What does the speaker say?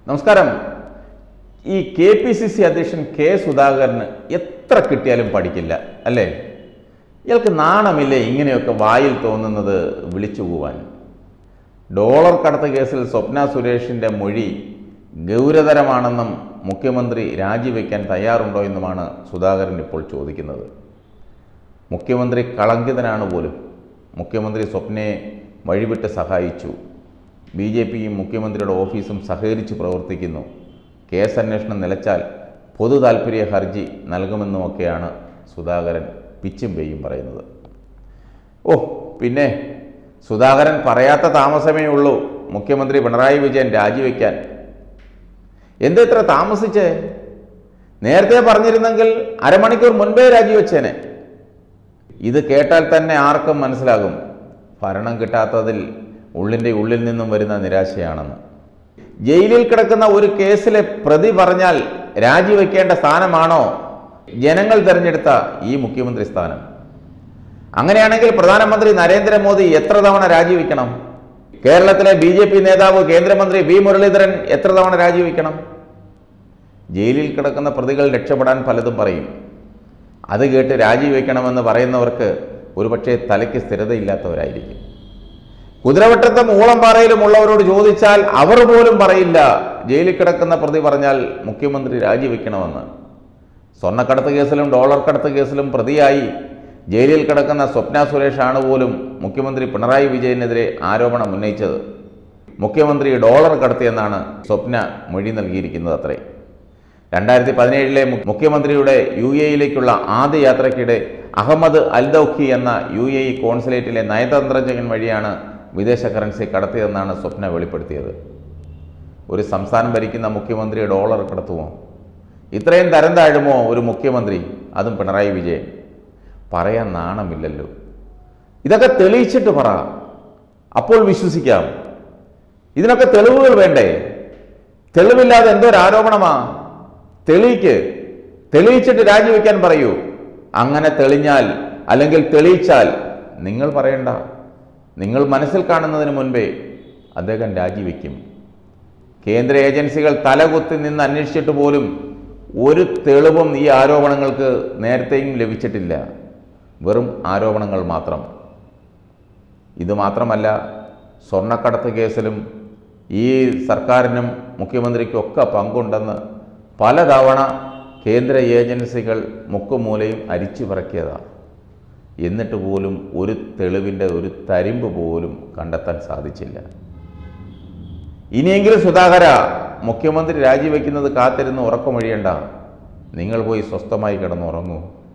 നമസ്കാരം ഈ K P C C അധ്യക്ഷൻ കെ സുധാകരന് എത്ര കിട്ടിയാലും പഠിക്കില്ല അല്ലേ ഇയാൾക്ക് നാണമില്ലേ ഇങ്ങനെയൊക്കെ വായിൽ തോന്നുന്നത് വിളിച്ചു പോവാൻ ഡോളർ കടത്ത് കേസിൽ സ്വപ്ന സുരേഷിൻ്റെ മൊഴി ഗൗരവതരമാണെന്നും മുഖ്യമന്ത്രി രാജിവെക്കാൻ തയ്യാറുണ്ടോ എന്നുമാണ് സുധാകരൻ ഇപ്പോൾ ചോദിക്കുന്നത് മുഖ്യമന്ത്രി കളങ്കിതനാണ് പോലും മുഖ്യമന്ത്രി സ്വപ്നയെ വഴിവിട്ട് സഹായിച്ചു ബി ജെ പിയും മുഖ്യമന്ത്രിയുടെ ഓഫീസും സഹകരിച്ച് പ്രവർത്തിക്കുന്നു കേസ് അന്വേഷണം നിലച്ചാൽ പൊതു താൽപ്പര്യ ഹർജി നൽകുമെന്നുമൊക്കെയാണ് സുധാകരൻ പിച്ചും പെയ്യും പറയുന്നത് ഓ പിന്നെ സുധാകരൻ പറയാത്ത താമസമേ ഉള്ളൂ മുഖ്യമന്ത്രി പിണറായി വിജയൻ രാജിവെക്കാൻ എന്താ ഇത്ര താമസിച്ചേ നേരത്തെ പറഞ്ഞിരുന്നെങ്കിൽ അരമണിക്കൂർ മുൻപേ രാജിവെച്ചേനെ ഇത് കേട്ടാൽ തന്നെ ആർക്കും മനസ്സിലാകും ഭരണം കിട്ടാത്തതിൽ ഉള്ളിൻ്റെ ഉള്ളിൽ നിന്നും വരുന്ന നിരാശയാണെന്ന് ജയിലിൽ കിടക്കുന്ന ഒരു കേസിലെ പ്രതി പറഞ്ഞാൽ രാജിവെക്കേണ്ട സ്ഥാനമാണോ ജനങ്ങൾ തിരഞ്ഞെടുത്ത ഈ മുഖ്യമന്ത്രി സ്ഥാനം അങ്ങനെയാണെങ്കിൽ പ്രധാനമന്ത്രി നരേന്ദ്രമോദി എത്ര തവണ രാജിവെക്കണം കേരളത്തിലെ ബി ജെ പി നേതാവ് കേന്ദ്രമന്ത്രി വി മുരളീധരൻ എത്ര തവണ രാജിവെക്കണം ജയിലിൽ കിടക്കുന്ന പ്രതികൾ രക്ഷപ്പെടാൻ പലതും പറയും അത് കേട്ട് രാജിവെക്കണമെന്ന് പറയുന്നവർക്ക് ഒരുപക്ഷെ തലയ്ക്ക് സ്ഥിരതയില്ലാത്തവരായിരിക്കും കുതിരവട്ടത്തും ഊളംപാറയിലും ഉള്ളവരോട് ചോദിച്ചാൽ അവർ പോലും പറയില്ല ജയിലിൽ കിടക്കുന്ന പ്രതി പറഞ്ഞാൽ മുഖ്യമന്ത്രി രാജിവെക്കണമെന്ന് സ്വർണ്ണക്കടത്ത് കേസിലും ഡോളർ കടത്ത് കേസിലും പ്രതിയായി ജയിലിൽ കിടക്കുന്ന സ്വപ്ന സുരേഷാണ് പോലും മുഖ്യമന്ത്രി പിണറായി വിജയനെതിരെ ആരോപണം ഉന്നയിച്ചത് മുഖ്യമന്ത്രി ഡോളർ കടത്തിയെന്നാണ് സ്വപ്ന മൊഴി നൽകിയിരിക്കുന്നത് അത്രേ രണ്ടായിരത്തി പതിനേഴിലെ മുഖ്യമന്ത്രിയുടെ യു എയിലേക്കുള്ള ആദ്യ യാത്രയ്ക്കിടെ അഹമ്മദ് അൽദൌഖി എന്ന യു എ ഇ കോൺസുലേറ്റിലെ നയതന്ത്രജ്ഞൻ വഴിയാണ് വിദേശ കറൻസി കടത്തിയതെന്നാണ് സ്വപ്ന വെളിപ്പെടുത്തിയത് ഒരു സംസ്ഥാനം ഭരിക്കുന്ന മുഖ്യമന്ത്രി ഡോളർ കടത്തുമോ ഇത്രയും തരം താഴുമോ ഒരു മുഖ്യമന്ത്രി അതും പിണറായി വിജയൻ പറയാൻ നാണമില്ലല്ലോ ഇതൊക്കെ തെളിയിച്ചിട്ട് പറ അപ്പോൾ വിശ്വസിക്കാം ഇതിനൊക്കെ തെളിവുകൾ വേണ്ടേ തെളിവില്ലാതെ എന്തോ ഒരു ആരോപണമാ തെളിയിക്ക് തെളിയിച്ചിട്ട് രാജിവെക്കാൻ പറയൂ അങ്ങനെ തെളിഞ്ഞാൽ അല്ലെങ്കിൽ തെളിയിച്ചാൽ നിങ്ങൾ പറയണ്ട നിങ്ങൾ മനസ്സിൽ കാണുന്നതിന് മുൻപേ അദ്ദേഹം രാജിവെക്കും കേന്ദ്ര ഏജൻസികൾ തലകുത്തി നിന്ന് അന്വേഷിച്ചിട്ട് പോലും ഒരു തെളിവും ഈ ആരോപണങ്ങൾക്ക് നേരത്തെയും ലഭിച്ചിട്ടില്ല വെറും ആരോപണങ്ങൾ മാത്രം ഇത് മാത്രമല്ല സ്വർണ്ണക്കടത്ത് കേസിലും ഈ സർക്കാരിനും മുഖ്യമന്ത്രിക്കും ഒക്കെ പങ്കുണ്ടെന്ന് പലതവണ കേന്ദ്ര ഏജൻസികൾ മുക്കുമൂലയും അരിച്ചു പറക്കിയതാണ് എന്നിട്ട് പോലും ഒരു തെളിവിൻ്റെ ഒരു തരിമ്പ് പോലും കണ്ടെത്താൻ സാധിച്ചില്ല ഇനിയെങ്കിലും സുധാകര മുഖ്യമന്ത്രി രാജിവെക്കുന്നത് കാത്തിരുന്ന് ഉറക്കമൊഴിയണ്ട നിങ്ങൾ പോയി സ്വസ്ഥമായി കിടന്നുറങ്ങൂ